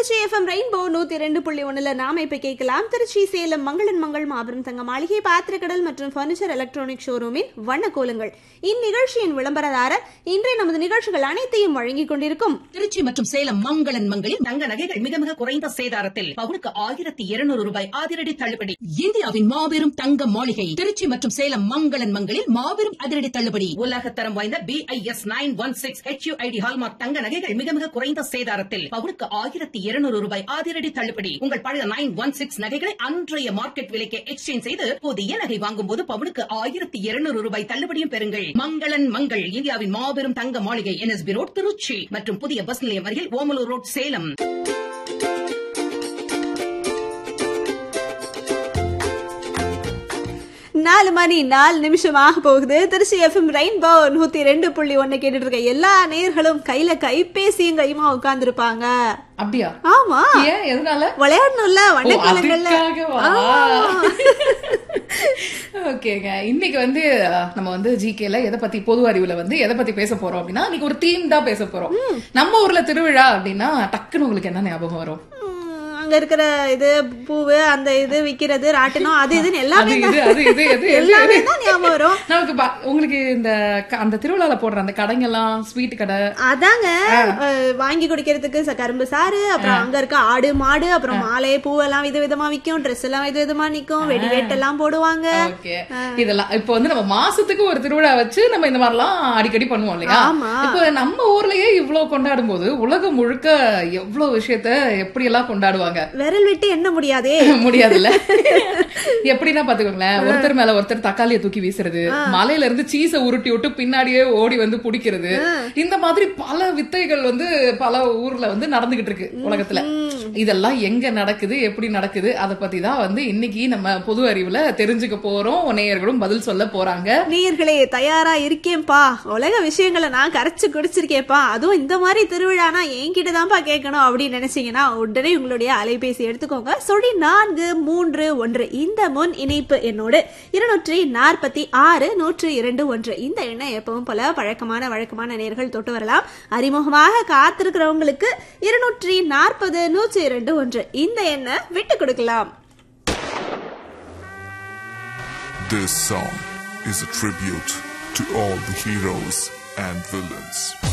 Trichy FM rainbow நூத்தி ரெண்டு புள்ளி ஒண்ணுல நாம இப்ப கேட்கலாம் திருச்சி சேலம் மங்களன் மங்கள் மாபெரும் தங்க மாளிகை பாத்திரக்கடல் மற்றும் பர்னிச்சர் எலக்ட்ரானிக் ஷோரூமின் வண்ண கோலங்கள் இந்நிகழ்ச்சியின் விளம்பரதாரர் இன்றைய நமது நிகழ்ச்சிகள் அனைத்தையும் வழங்கிக் கொண்டிருக்கும் திருச்சி மற்றும் சேலம் மங்களன் மங்களில் தங்க நகைகள் மிக மிக குறைந்த சேதாரத்தில் பவுனுக்கு ஆயிரத்தி இருநூறு ரூபாய் அதிரடி தள்ளுபடி இந்தியாவின் மாபெரும் தங்க மாளிகை திருச்சி மற்றும் சேலம் மங்களன் மங்களில் மாபெரும் அதிரடி தள்ளுபடி உலகத்தரம் வாய்ந்த B I S nine one six HUID hallmark தங்க நகைகள் மிக மிக குறைந்த சேதாரத்தில் பவுனுக்கு ஆயிரத்தி இருநூறு ரூபாய் அதிரடி தள்ளுபடி உங்கள் பழைய நைன் ஒன் சிக்ஸ் நகைகளை அன்றைய மார்க்கெட் விலைக்கு எக்ஸ்சேஞ்ச் செய்து புதிய நகை வாங்கும் போது பவுனுக்கு ஆயிரத்தி இருநூறு ரூபாய் தள்ளுபடியும் பெறுங்கள் மங்களன் மங்கள் இந்தியாவின் மாபெரும் தங்க மாளிகை என்எஸ்பி ரோட் திருச்சி மற்றும் புதிய பஸ் நிலையம் அருகில் ஓமலூர் ரோட் சேலம் நாலு மணி நாலு நிமிஷம் ஆக போகுது திருச்சி எஃப்எம் ரெயின்போ நூத்தி ரெண்டு புள்ளி ஒண்ணு கேட்டுட்டு இருக்க எல்லா நேர்களும் கையில கைபேசியும் கையுமா உட்கார்ந்துருப்பாங்க அப்படியா ஆமா ஏன் எதனால விளையாடணும்ல ஓ, வண்ணக்கோலங்கள்ல அதுக்காகவா? ஓகேங்க இன்னைக்கு வந்து அஹ், நம்ம வந்து ஜிகேல எதை பத்தி பொது அறிவுல வந்து எதை பத்தி பேச போறோம் அப்படின்னா இன்னைக்கு ஒரு தீம் தான் பேச போறோம் நம்ம ஊர்ல திருவிழா அப்படின்னா டக்குன்னு உங்களுக்கு என்ன ஞாபகம் வரும் உம், அங்க இருக்கிற இது பூவு அந்த இது விக்கிறது ராட்டினம் அது இதுன்னு அது எல்லாமே இது தான். அது இது எது எது எல்லாமே தான் ஞாபகம் வரும் நமக்கு ப- உங்களுக்கு இந்த க- அந்த திருவிழால போடுற அந்த கடைங்கெல்லாம் ஸ்வீட் கடை அதாங்க அஹ், வாங்கி குடிக்கிறதுக்கு ச- கரும்பு சாறு அப்புறம் அங்க இருக்க ஆடு மாடு அப்புறம் மாலை பூவெல்லாம் வித விதமா விக்கும் ட்ரெஸ் எல்லாம் வித விதமா நிக்கும் வெடி வேட்டெல்லாம் போடுவாங்க ஓகே இதெல்லாம் இப்ப வந்து நம்ம மாசத்துக்கு ஒரு திருவிழா வச்சு நம்ம இந்த மாதிரிலாம் அடிக்கடி பண்ணுவோம் இல்லையா ஆமா. இப்ப நம்ம ஊர்லயே இவ்ளோ கொண்டாடும் போது உலகம் முழுக்க எவ்வளவு விஷயத்த எப்படி எல்லாம் கொண்டாடுவாங்க விரல் விட்டு எண்ண முடியாதே முடியாதுல்ல எப்படின்னா பாத்துக்கோங்களேன் ஒருத்தர் மேல ஒருத்தர் தக்காளியை தூக்கி வீசுறது மலையில இருந்து சீஸ உருட்டி விட்டு பின்னாடியே ஓடி வந்து பிடிக்கிறது இந்த மாதிரி பல வித்தைகள் வந்து பல ஊர்ல வந்து நடந்துகிட்டு இருக்கு உலகத்துல இதெல்லாம் எங்க நடக்குது எப்படி நடக்குது அத பத்தி தான் வந்து இன்னைக்கு நம்ம பொது அறிவுல தெரிஞ்சுக்க போறோம் நேயர்களும் பதில் சொல்ல போறாங்க நேயர்களே தயாரா இருக்கேன்பா உலக விஷயங்களை நான் கரைச்சு குடிச்சிருக்கேன்ப்பா அதுவும் இந்த மாதிரி திருவிழானா என்கிட்ட தான்ப்பா கேட்கணும் அப்படின்னு நினைச்சீங்கன்னா உடனே உங்களுடைய அலைபேசி எடுத்துக்கோங்க சொல்லி நான்கு மூன்று ஒன்று இந்த முன் இணைப்பு என்னோடு இருநூற்றி நாற்பத்தி ஆறு நூற்று இரண்டு ஒன்று இந்த எண்ணை எப்பவும் போல பழக்கமான வழக்கமான நேர்கள் தொட்டு வரலாம் அறிமுகமாக காத்திருக்கிறவங்களுக்கு இருநூற்றி நாற்பது நூற்றி இரண்டு ஒன்று இந்த எண்ணை விட்டு கொடுக்கலாம் This song is a tribute to all the heroes and villains.